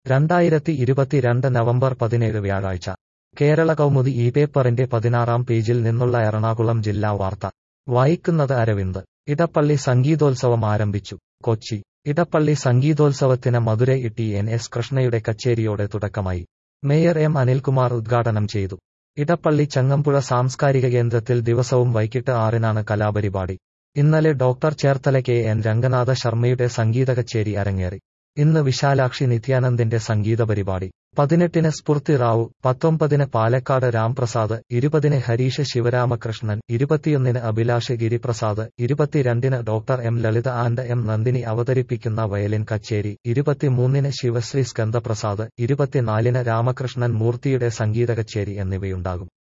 രണ്ടായിരത്തി ഇരുപത്തിരണ്ട് നവംബർ പതിനേഴ് വ്യാഴാഴ്ച കേരള കൗമുദി ഈ പേപ്പറിന്റെ പതിനാറാം പേജിൽ നിന്നുള്ള എറണാകുളം ജില്ലാ വാർത്ത വായിക്കുന്നത് അരവിന്ദ് ഇടപ്പള്ളി സംഗീതോത്സവം ആരംഭിച്ചു കൊച്ചി ഇടപ്പള്ളി സംഗീതോത്സവത്തിന് മധുരൈ ടി എൻ എസ് കൃഷ്ണയുടെ കച്ചേരിയോടെ തുടക്കമായി മേയർ എം അനിൽകുമാർ ഉദ്ഘാടനം ചെയ്തു ഇടപ്പള്ളി ചങ്ങമ്പുഴ സാംസ്കാരിക കേന്ദ്രത്തിൽ ദിവസവും വൈകിട്ട് ആറിനാണ് കലാപരിപാടി ഇന്നലെ doctor Cherthala K N Ranganatha ശർമ്മയുടെ സംഗീത കച്ചേരി അരങ്ങേറി ഇന്ന് വിശാലാക്ഷി നിത്യാനന്ദിന്റെ സംഗീത പരിപാടി പതിനെട്ടിന് സ്ഫുർത്തി റാവു പത്തൊമ്പതിന് പാലക്കാട് രാംപ്രസാദ് ഇരുപതിന് ഹരീഷ് ശിവരാമകൃഷ്ണൻ ഇരുപത്തിയൊന്നിന് അഭിലാഷ് ഗിരിപ്രസാദ് ഇരുപത്തിരണ്ടിന് doctor M Lalitha and M Nandini അവതരിപ്പിക്കുന്ന വയലിൻ കച്ചേരി ഇരുപത്തിമൂന്നിന് ശിവശ്രീ സ്കന്ദപ്രസാദ് ഇരുപത്തിനാലിന് രാമകൃഷ്ണൻ മൂർത്തിയുടെ സംഗീത കച്ചേരി എന്നിവയുണ്ടാകും